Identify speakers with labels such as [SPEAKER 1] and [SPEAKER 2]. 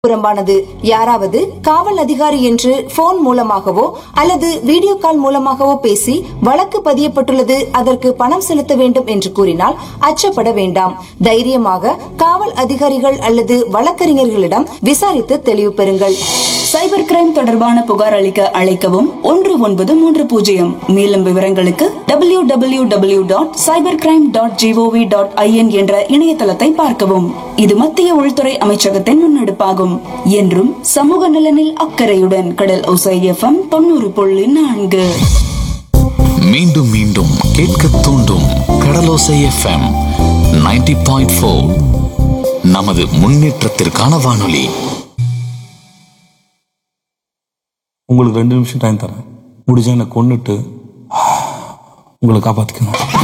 [SPEAKER 1] புறம்பானது யாராவது காவல் அதிகாரி என்று போன் மூலமாகவோ அல்லது வீடியோ கால் மூலமாகவோ பேசி வழக்கு பதியப்பட்டுள்ளது அதற்கு பணம் செலுத்த வேண்டும் என்று கூறினால் அச்சப்பட வேண்டாம் தைரியமாக காவல் அதிகாரிகள் அல்லது வழக்கறிஞர்களிடம் விசாரித்து தெளிவு பெறுங்கள்
[SPEAKER 2] சைபர் கிரைம் தொடர்பான புகார் அளிக்க அழைக்கவும் ஒன்று ஒன்பது மூன்று பூஜ்ஜியம் மேலும் விவரங்களுக்கு W W W dot cyber crime dot G O V dot I N என்ற இணையதளத்தை பார்க்கவும் இது மத்திய உள்துறை அமைச்சகத்தின் முன்னெடுப்பாகும் என்றும் சமூக நலனில் அக்கறையுடன் கடல் ஒசை எஃப்எம் தொண்ணூறு புள்ளி நான்கு
[SPEAKER 3] மீண்டும் மீண்டும் கேட்க தூண்டும் கடலோசை எஃப்எம் 90.4 பாயிண்ட் ஃபோர் நமது முன்னேற்றத்திற்கான வானொலி
[SPEAKER 4] உங்களுக்கு ரெண்டு நிமிஷம் டைம் தரேன் முடிஞ்சா என்னை கொன்னுட்டு உங்களை காப்பாற்றிக்கணும்